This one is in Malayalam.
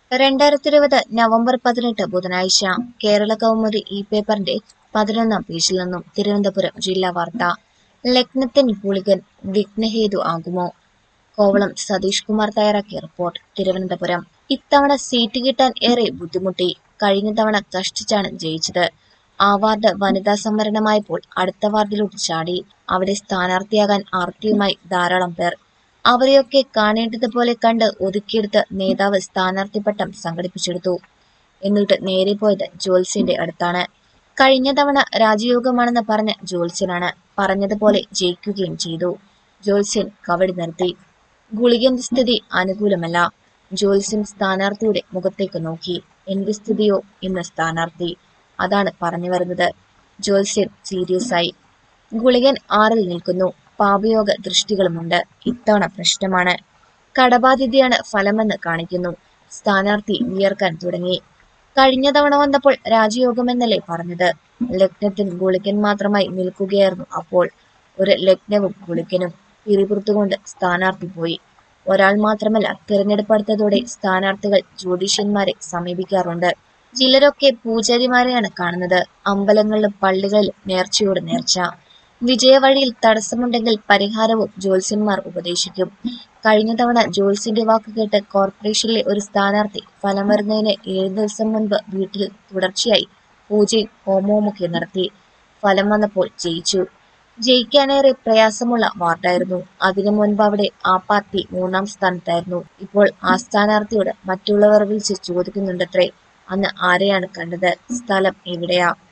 രണ്ടായിരത്തി ഇരുപത് നവംബർ പതിനെട്ട് ബുധനാഴ്ച കേരള കൗമുദി ഈ പേപ്പറിന്റെ പതിനൊന്നാം പേജിൽ നിന്നും തിരുവനന്തപുരം ജില്ലാ വാർത്ത ലഗ്നത്തിൻ ഗുളികൻ വിഘ്നഹേതു ആകുമോ കോവളം സതീഷ് കുമാർ തയ്യാറാക്കിയ റിപ്പോർട്ട് തിരുവനന്തപുരം ഇത്തവണ സീറ്റ് കിട്ടാൻ ഏറെ ബുദ്ധിമുട്ടി കഴിഞ്ഞ തവണ കഷ്ടിച്ചാണ് ജയിച്ചത് ആ വാർഡ് വനിതാ സംവരണമായപ്പോൾ അടുത്ത വാർഡിലോട്ട് ചാടി അവിടെ സ്ഥാനാർത്ഥിയാകാൻ ആർത്തിയുമായി ധാരാളം പേർ അവരെയൊക്കെ കാണേണ്ടതുപോലെ കണ്ട് ഒതുക്കിയെടുത്ത് നേതാവ് സ്ഥാനാർത്ഥി പട്ടം സംഘടിപ്പിച്ചെടുത്തു എന്നിട്ട് നേരെ പോയത് ജോത്സ്യന്റെ അടുത്താണ് കഴിഞ്ഞ തവണ രാജയോഗമാണെന്ന് പറഞ്ഞ ജോത്സ്യനാണ് പറഞ്ഞതുപോലെ ജയിക്കുകയും ചെയ്തു ജോത്സ്യൻ കവടി നിർത്തി ഗുളികന്റെ സ്ഥിതി അനുകൂലമല്ല ജോത്സ്യൻ സ്ഥാനാർത്ഥിയുടെ മുഖത്തേക്ക് നോക്കി എന്റെ സ്ഥിതിയോ ഇന്ന് സ്ഥാനാർത്ഥി അതാണ് പറഞ്ഞു വരുന്നത് ജോത്സ്യൻ സീരിയസ് ആയി ഗുളികൻ ആറിൽ നിൽക്കുന്നു പാപയോഗ ദൃഷ്ടികളുമുണ്ട് ഇത്തവണ പ്രശ്നമാണ് കടബാധ്യതയാണ് ഫലമെന്ന് കാണിക്കുന്നു സ്ഥാനാർത്ഥി വിയർക്കാൻ തുടങ്ങി കഴിഞ്ഞ തവണ വന്നപ്പോൾ രാജയോഗമെന്നല്ലേ പറഞ്ഞത് ലഗ്നത്തിന് ഗുളികൻ മാത്രമായി നിൽക്കുകയായിരുന്നു അപ്പോൾ ഒരു ലഗ്നവും ഗുളികനും പിറിപുറത്തുകൊണ്ട് സ്ഥാനാർത്ഥി പോയി ഒരാൾ മാത്രമല്ല തിരഞ്ഞെടുപ്പ് അടുത്തതോടെ സ്ഥാനാർത്ഥികൾ ജ്യോതിഷ്യന്മാരെ സമീപിക്കാറുണ്ട് ചിലരൊക്കെ പൂജാരിമാരെയാണ് കാണുന്നത് അമ്പലങ്ങളിലും പള്ളികളിലും നേർച്ചയോട് നേർച്ച വിജയവഴിയിൽ തടസ്സമുണ്ടെങ്കിൽ പരിഹാരവും ജ്യോത്സ്യന്മാർ ഉപദേശിക്കും കഴിഞ്ഞ തവണ ജോത്സ്യന്റെ വാക്ക് കേട്ട് കോർപ്പറേഷനിലെ ഒരു സ്ഥാനാർത്ഥി ഫലം വരുന്നതിന് ഏഴ് ദിവസം മുൻപ് വീട്ടിൽ തുടർച്ചയായി പൂജയും ഹോമവുമൊക്കെ നടത്തി ഫലം വന്നപ്പോൾ ജയിച്ചു ജയിക്കാനേറെ പ്രയാസമുള്ള വാർഡായിരുന്നു അതിനു മുൻപ് അവിടെ ആ പാർട്ടി മൂന്നാം സ്ഥാനത്തായിരുന്നു ഇപ്പോൾ ആ സ്ഥാനാർത്ഥിയോട് മറ്റുള്ളവർ വിളിച്ച് ചോദിക്കുന്നുണ്ടത്രേ അന്ന് ആരെയാണ് കണ്ടത് സ്ഥലം എവിടെയാ